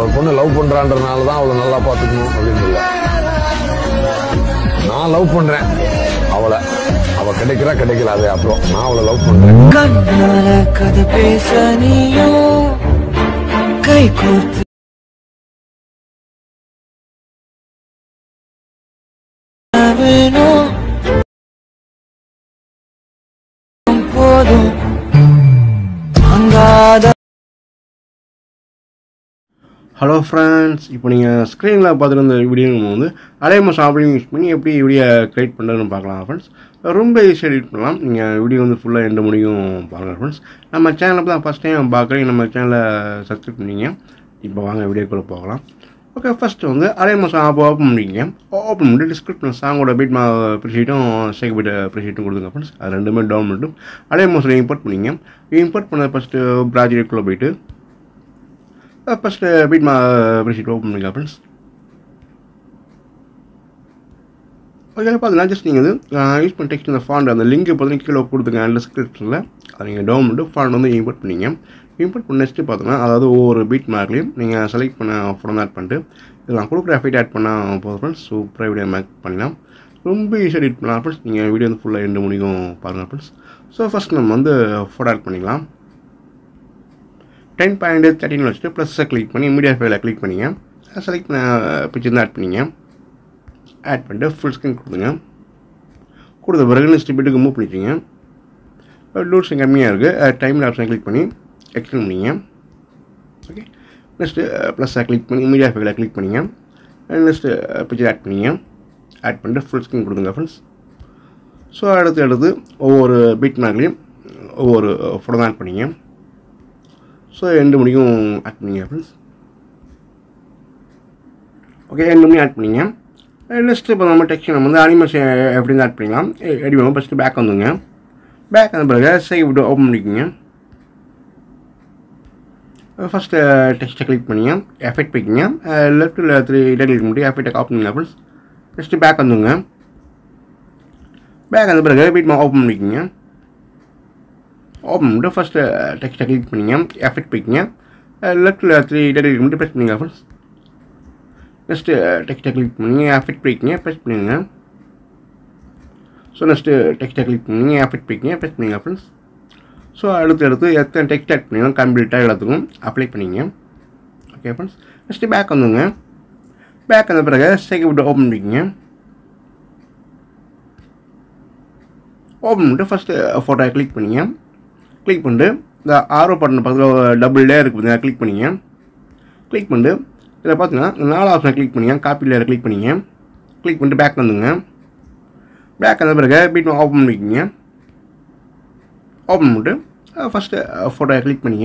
ஒரு பொண்ணு லவ் பண்றான்றதுனால தான் அவளை நல்லா பார்த்துக்கணும் அப்படின்னு இல்லை நான் லவ் பண்றேன் அவளை அவ கிடைக்கிறா கிடைக்கல அது அப்புறம் நான் அவளை லவ் பண்றேன் கண்ணால கதை பேச நீயும் கை கோர்த்து வேணும் போதும் அங்காத ஹலோ ஃப்ரெண்ட்ஸ் இப்போ நீங்கள் ஸ்க்ரீனில் பார்த்துட்டு இருந்த வீடியோ நம்ம வந்து அலைமஸ் ஆப்ரேட்டிங் யூஸ் பண்ணி எப்படி வீடியோ க்ரியேட் பண்ணுறதுன்னு பார்க்கலாம் ஃப்ரெண்ட்ஸ் ரொம்ப ஈஸியாக எடிட் பண்ணலாம் நீங்கள் வீடியோ வந்து ஃபுல்லாக எண்டு முடியும் பாருங்கள் ஃப்ரெண்ட்ஸ் நம்ம சேனலை தான் ஃபஸ்ட் டைம் பார்க்குறீங்க நம்ம சேனலை சப்ஸ்கிரைப் பண்ணிங்க இப்போ வாங்க வீடியோக்குள்ளே போகலாம் ஓகே ஃபஸ்ட்டு வந்து அலைமஸ் ஆப் ஓப்பன் பண்ணிக்கிங்க ஓப்பன் பண்ணி டிஸ்கிரிப்ஷன் சாங்கோட பீட் மா ப்ரிஷீட்டும் சேக் பீட் ப்ரிஷீட்டும் கொடுங்க ஃப்ரெண்ட்ஸ் அது ரெண்டுமே டவுன் பண்ணிட்டு அலைமஸில் இம்போர்ட் பண்ணிங்க இம்போர்ட் பண்ண ஃபஸ்ட்டு ப்ராஜெக்டுக்குள்ளே போயிட்டு ஃபஸ்ட்டு பீட் மா ப்ரிஷீட் ஓப்பன் பண்ணிக்கலாம் ஃப்ரெண்ட்ஸ் ஓகே பார்த்தீங்கன்னா ஜஸ்ட் நீங்கள் வந்து யூஸ் பண்ண டெக்ஸ்ட் இந்த ஃபாண்ட் அந்த லிங்க் பார்த்தீங்கன்னா கீழே கொடுத்துங்க டிஸ்கிரிப்ஷனில் அதை நீங்கள் டவுன் பண்ணிட்டு ஃபாண்ட் வந்து இம்போர்ட் பண்ணிங்க இம்போர்ட் பண்ண நெக்ஸ்ட்டு பார்த்தோன்னா அதாவது ஒவ்வொரு பீட் மார்க்லையும் நீங்கள் செலக்ட் பண்ண ஃபோட்டோ ஆட் பண்ணிட்டு இதில் நான் கொடுக்குற எஃபெக்ட் ஆட் பண்ணால் போதும் ஃப்ரெண்ட்ஸ் சூப்பராக வீடியோ மேக் பண்ணலாம் ரொம்ப ஈஸியாக எடிட் பண்ணலாம் ஃப்ரெண்ட்ஸ் நீங்கள் வீடியோ வந்து ஃபுல்லாக ரெண்டு மணிக்கும் பாருங்கள் ஃப்ரெண்ட்ஸ் ஸோ ஃபஸ்ட் நம்ம வந்து ஃபோட்டோ ஆட் பண்ணிக்கலாம் டென் பாயிண்ட் தேர்ட்டின் வச்சுட்டு ப்ளஸ்ஸை கிளிக் பண்ணி மீடியா ஃபைலை கிளிக் பண்ணிங்க செலக்ட் பண்ண பிக்சர் வந்து ஆட் பண்ணிங்க ஆட் பண்ணிட்டு ஃபுல் ஸ்க்ரீன் கொடுத்துங்க கொடுத்த பிறகு நெக்ஸ்ட் பிட்டுக்கு மூவ் பண்ணிக்கிங்க டூல்ஸ் கம்மியாக இருக்குது டைமில் ஆப்ஷனை கிளிக் பண்ணி எக்ஸ்டெண்ட் பண்ணிங்க ஓகே நெக்ஸ்ட்டு ப்ளஸ்ஸை கிளிக் பண்ணி மீடியா ஃபைலை கிளிக் பண்ணிங்க நெக்ஸ்ட்டு பிக்சர் ஆட் பண்ணிங்க ஆட் பண்ணிட்டு ஃபுல் ஸ்க்ரீன் கொடுத்துங்க ஃப்ரெண்ட்ஸ் ஸோ அடுத்து அடுத்து ஒவ்வொரு பீட் மார்க்லேயும் ஒவ்வொரு ஃபோட்டோ ஆட் பண்ணிங்க ஸோ ரெண்டு மணிக்கும் ஆட் பண்ணிங்க ஃப்ரெண்ட்ஸ் ஓகே ரெண்டு மணி ஆட் பண்ணிங்க நெக்ஸ்ட்டு இப்போ நம்ம டெக்ஸ்ட் நம்ம வந்து அனிமேஷன் எப்படி ஆட் பண்ணிக்கலாம் ரெடி பண்ணுவோம் ஃபஸ்ட்டு பேக் வந்துங்க பேக் வந்த பிறகு சேவ் விட்டு ஓப்பன் பண்ணிக்கோங்க ஃபஸ்ட்டு டெக்ஸ்ட்டை கிளிக் பண்ணிங்க எஃபெக்ட் போய்க்கிங்க லெஃப்ட்டில் த்ரீ இடம் கிளிக் பண்ணி எஃபெக்ட்டை ஆஃப் பண்ணிங்க ஃப்ரெண்ட்ஸ் நெக்ஸ்ட்டு பேக் வந்துங்க பேக் வந்த பிறகு பீட் ஓப்பன் பண்ணிக்கோங்க ஓப்பன் பண்ணிட்டு ஃபஸ்ட்டு டெக்ஸ்ட்டை கிளிக் பண்ணிங்க எஃபெக்ட் போய்க்கிங்க லெஃப்ட்டில் த்ரீ இடம் கிளிக் பண்ணி ப்ரெஸ் பண்ணிங்க ஃப்ரெண்ட்ஸ் நெக்ஸ்ட்டு டெக்ஸ்ட்டை கிளிக் பண்ணி எஃபெக்ட் போய்க்கிங்க ப்ரெஸ் பண்ணுங்க ஸோ நெக்ஸ்ட்டு டெக்ஸ்ட்டை கிளிக் பண்ணி எஃபெக்ட் போய்க்கிங்க ப்ரெஸ் பண்ணுங்க ஃப்ரெண்ட்ஸ் ஸோ அடுத்து அடுத்து எத்தனை டெக்ஸ்ட் ஆட் பண்ணிங்களோ கம்ப்ளீட்டாக எல்லாத்துக்கும் அப்ளை பண்ணிங்க ஓகே ஃப்ரெண்ட்ஸ் நெக்ஸ்ட்டு பேக் வந்துங்க பேக் வந்த பிறகு செகண்ட் விட்டு ஓப்பன் பண்ணிக்கோங்க ஓப்பன் பண்ணிட்டு ஃபஸ்ட்டு ஃபோட்டோ கிளிக் பண்ணிங்க கிளிக் பண்ணிட்டு இந்த ஆரோ பட்டன் பக்கத்தில் டபுள் லேயர் இருக்குது கிளிக் பண்ணிங்க கிளிக் பண்ணிட்டு இதில் பார்த்தீங்கன்னா இந்த நாலு ஆப்ஷனை கிளிக் பண்ணிங்க காப்பி லேயரை கிளிக் பண்ணிங்க கிளிக் பண்ணிட்டு பேக் வந்துங்க பேக் வந்த பிறகு பீட் ஓப்பன் பண்ணிக்கோங்க ஓப்பன் பண்ணிட்டு ஃபஸ்ட்டு ஃபோட்டோவை கிளிக் பண்ணிங்க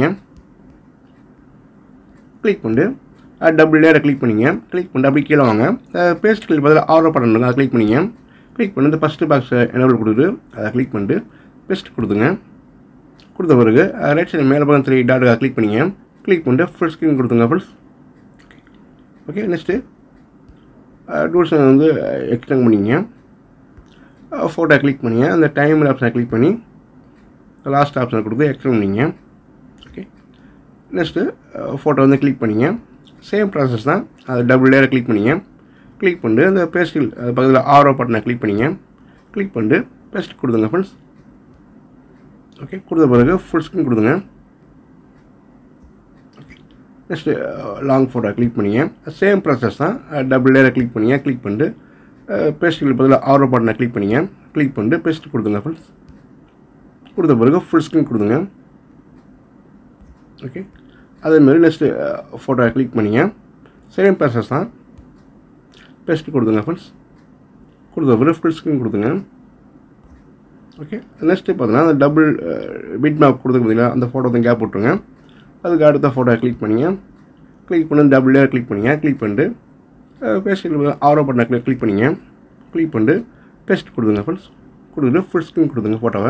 கிளிக் பண்ணிட்டு டபுள் லேயரை கிளிக் பண்ணிங்க கிளிக் பண்ணிட்டு அப்படி கீழே வாங்க பேஸ்ட் கிளிக் பதில் ஆர்டர் பட்டன் இருக்குது அதை கிளிக் பண்ணிங்க கிளிக் பண்ணிட்டு ஃபஸ்ட்டு பாக்ஸ் எனபிள் கொடுத்துட்டு அதை கிளிக் பண்ணிட்டு பெஸ்ட் கொடுத்துங்க கொடுத்த பிறகு ரைட் சைடு மேலே பக்கம் த்ரீ டாட் கிளிக் பண்ணிங்க கிளிக் பண்ணிட்டு ஃபுல் ஸ்க்ரீன் கொடுத்துங்க ஃப்ரெண்ட்ஸ் ஓகே நெக்ஸ்ட்டு டூல்ஸ் வந்து எக்ஸ்டெண்ட் பண்ணிங்க ஃபோட்டோ கிளிக் பண்ணிங்க அந்த டைமில் ஆப்ஷனை கிளிக் பண்ணி லாஸ்ட் ஆப்ஷனை கொடுத்து எக்ஸ்டெண்ட் பண்ணிங்க ஓகே நெக்ஸ்ட்டு ஃபோட்டோ வந்து கிளிக் பண்ணிங்க சேம் ப்ராசஸ் தான் அது டபுள் லேயரை கிளிக் பண்ணிங்க கிளிக் பண்ணிட்டு அந்த பேஸ்டில் அது பக்கத்தில் ஆரோ பட்டனை கிளிக் பண்ணிங்க கிளிக் பண்ணிட்டு பேஸ்ட் கொடுத்துங்க ஃப்ரெண்ட்ஸ் ஓகே கொடுத்த பிறகு ஃபுல் ஸ்க்ரீன் கொடுத்துங்க நெக்ஸ்ட்டு லாங் ஃபோட்டோ கிளிக் பண்ணிங்க சேம் ப்ராசஸ் தான் டபுள் லேயரை கிளிக் பண்ணிங்க கிளிக் பண்ணிட்டு பேஸ்ட்டுக்கு பதில் ஆரோ பட்டனை கிளிக் பண்ணிங்க கிளிக் பண்ணிட்டு பேஸ்ட் கொடுத்துங்க ஃப்ரெண்ட்ஸ் கொடுத்த பிறகு ஃபுல் ஸ்க்ரீன் கொடுத்துங்க ஓகே அதேமாரி நெக்ஸ்ட்டு ஃபோட்டோ கிளிக் பண்ணிங்க சேம் ப்ராசஸ் தான் பேஸ்ட் கொடுத்துங்க ஃப்ரெண்ட்ஸ் கொடுத்த பிறகு ஃபுல் ஸ்க்ரீன் கொடுத்துங்க ஓகே நெக்ஸ்ட்டு பார்த்தீங்கன்னா அந்த டபுள் பிட் மேப் கொடுத்துருக்கு பார்த்தீங்களா அந்த ஃபோட்டோ தான் கேப் விட்ருங்க அதுக்கு அடுத்த ஃபோட்டோ கிளிக் பண்ணிங்க கிளிக் பண்ணி டபுள் லேயர் கிளிக் பண்ணிங்க கிளிக் பண்ணிட்டு பேஸ்ட் ஆரோ பட்டனை கிளிக் பண்ணிங்க கிளிக் பண்ணிட்டு பேஸ்ட் கொடுத்துங்க ஃப்ரெண்ட்ஸ் கொடுத்துட்டு ஃபுல் ஸ்க்ரீன் கொடுத்துங்க ஃபோட்டோவை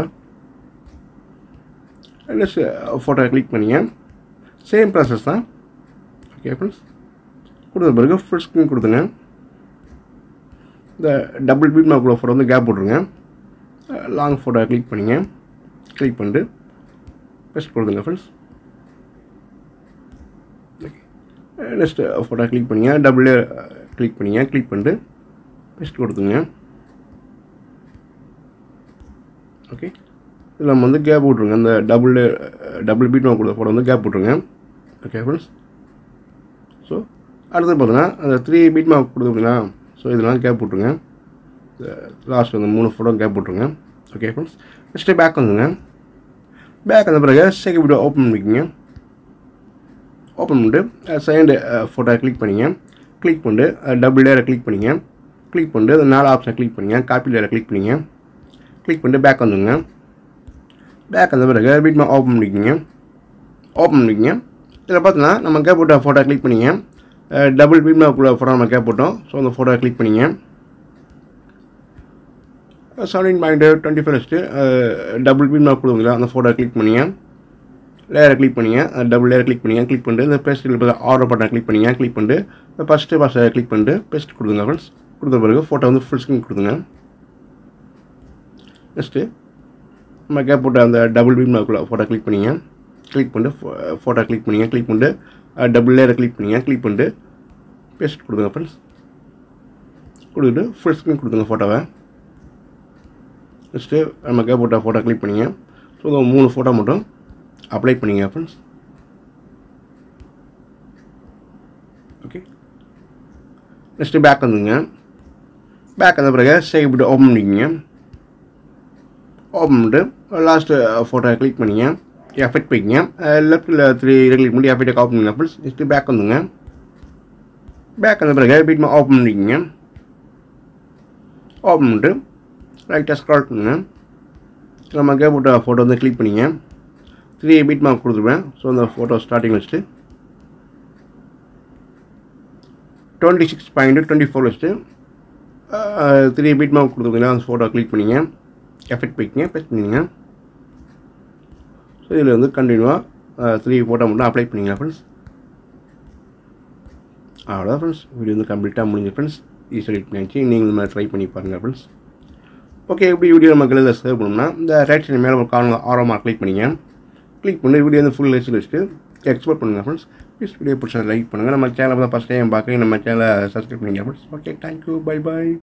நெக்ஸ்ட் ஃபோட்டோ கிளிக் பண்ணிங்க சேம் ப்ராசஸ் தான் ஓகே ஃப்ரெண்ட்ஸ் கொடுத்த பிறகு ஃபுல் ஸ்க்ரீன் கொடுத்துங்க இந்த டபுள் பீட் மார்க்குள்ள ஃபோட்டோ வந்து கேப் போட்டுருங்க லாங் ஃபோட்டோ கிளிக் பண்ணிங்க கிளிக் பண்ணிட்டு பெஸ்ட் கொடுத்துங்க friends okay next photo click பண்ணிங்க டபுள் கிளிக் பண்ணிங்க கிளிக் பண்ணிட்டு பெஸ்ட் கொடுத்துங்க ஓகே இதில் நம்ம வந்து கேப் விட்ருங்க அந்த டபுள் டபுள் பீட் கொடுத்த ஃபோட்டோ வந்து கேப் விட்ருங்க ஓகே ஃப்ரெண்ட்ஸ் ஸோ அடுத்து பார்த்தீங்கன்னா அந்த த்ரீ பீட் மார்க் கொடுத்துருங்களா ஸோ இதெல்லாம் கேப் விட்ருங்க லாஸ்ட் வந்து மூணு ஃபோட்டோ கேப் விட்ருங்க ஓகே ஃப்ரெண்ட்ஸ் நெக்ஸ்ட்டு பேக் வந்துங்க பேக் வந்த பிறகு செகண்ட் வீடியோ ஓப்பன் பண்ணிக்கோங்க ஓப்பன் பண்ணிட்டு செகண்ட் ஃபோட்டோ கிளிக் பண்ணிங்க கிளிக் பண்ணிட்டு டபுள் லேயரை கிளிக் பண்ணிங்க கிளிக் பண்ணிட்டு அந்த நாலு ஆப்ஷனை கிளிக் பண்ணிங்க காப்பி லேயரை கிளிக் பண்ணிங்க கிளிக் பண்ணிட்டு பேக் வந்துங்க பேக் வந்த பிறகு வீட்மா ஓப்பன் பண்ணிக்கோங்க ஓப்பன் பண்ணிக்கோங்க இதில் பார்த்தீங்கன்னா நம்ம கேப் போட்ட ஃபோட்டோ கிளிக் பண்ணிங்க டபுள் வீட்மாக்குள்ள ஃபோட்டோ நம்ம கேப் போட்டோம் ஸோ அந்த ஃபோட்டோ கிளிக் பண்ணிங்க seventeen point twenty first double beat mark கொடுங்களா அந்த ஃபோட்டோ கிளிக் பண்ணிங்க லேயரை கிளிக் பண்ணிங்க டபுள் லேயர் கிளிக் பண்ணிங்க கிளிக் பண்ணிட்டு இந்த பெஸ்ட் ஆர்டர் பட்டன் கிளிக் பண்ணிங்க கிளிக் பண்ணிட்டு இந்த ஃபஸ்ட்டு பாஸை கிளிக் பண்ணிட்டு பெஸ்ட் கொடுங்க ஃப்ரெண்ட்ஸ் கொடுத்த பிறகு ஃபோட்டோ வந்து ஃபுல் ஸ்க்ரீன் கொடுங்க நெக்ஸ்ட்டு நம்ம கேப் போட்ட அந்த டபுள் பீம் மார்க்குள்ள ஃபோட்டோ கிளிக் பண்ணிங்க கிளிக் பண்ணிட்டு ஃபோட்டோ கிளிக் பண்ணிங்க கிளிக் பண்ணிட்டு டபுள் லேயரை கிளிக் பண்ணிங்க கிளிக் பண்ணிட்டு பேஸ்ட் கொடுங்க ஃப்ரெண்ட்ஸ் கொடுத்துட்டு ஃபுல் ஸ்க்ரீன் கொடுத்துங்க ஃபோட்டோவை நெக்ஸ்ட்டு நம்ம கேப் போட்ட ஃபோட்டோ கிளிக் பண்ணிங்க ஸோ இந்த மூணு ஃபோட்டோ மட்டும் அப்ளை பண்ணிங்க ஃப்ரெண்ட்ஸ் ஓகே நெக்ஸ்ட்டு பேக் வந்துங்க பேக் வந்த பிறகு சேவ் போட்டு ஓப்பன் பண்ணிக்கோங்க ஓப்பன் பண்ணிட்டு லாஸ்ட்டு ஃபோட்டோ கிளிக் பண்ணிங்க எஃபெக்ட் போய்க்கிங்க லெஃப்ட்டில் த்ரீ கிளிக் பண்ணி எஃபெக்ட்டை ஆஃப் பண்ணுங்க ஃப்ரெண்ட்ஸ் நெக்ஸ்ட்டு பேக் வந்துங்க பேக் வந்த பிறகு பீட்மா ஓப்பன் பண்ணிக்கோங்க ஓப்பன் பண்ணிட்டு ரைட்டாக ஸ்க்ரால் பண்ணுங்க நம்ம கேப் போட்ட ஃபோட்டோ வந்து கிளிக் பண்ணிங்க த்ரீ பீட் மார்க் கொடுத்துருவேன் ஸோ அந்த ஃபோட்டோ ஸ்டார்டிங் வச்சுட்டு twenty six point twenty four வச்சுட்டு த்ரீ பீட் மார்க் கொடுத்துருக்கீங்களா அந்த ஃபோட்டோ கிளிக் பண்ணிங்க எஃபெக்ட் போய்க்கிங்க பெஸ்ட் பண்ணிங்க ஸோ இதில் வந்து கண்டினியூவாக த்ரீ ஃபோட்டோ மட்டும் அப்ளை பண்ணிங்க ஃப்ரெண்ட்ஸ் அவ்வளோதான் ஃப்ரெண்ட்ஸ் வீடியோ வந்து கம்ப்ளீட்டாக முடிஞ்சு ஃப்ரெண்ட்ஸ் ஈஸியாக எடிட் பண்ணியாச்சு நீங்கள் இந்த மாதிரி ட்ரை பண்ணி பாருங்கள் ஃப்ரெண்ட்ஸ் ஓகே எப்படி வீடியோ நம்ம கையில் சேவ் பண்ணோம்னா இந்த ரைட் சைடு மேலே ஒரு காரணம் ஆரமாக கிளிக் பண்ணிங்க கிளிக் பண்ணி வீடியோ வந்து ஃபுல் லிஸ்ட்டில் வச்சுட்டு எக்ஸ்போர்ட் பண்ணுங்கள் ஃப்ரெண்ட்ஸ் ப்ளீஸ் வீடியோ பிடிச்சா லைக் பண்ணுங்கள் நம்ம சேனலை தான் ஃபஸ்ட் டைம் பார்க்க நம்ம சேனலை சப்ஸ்கிரைப் பண்ணிங்க ஃப்ரெண்ட்ஸ் ஓகே தேங்க்யூ பை பாய்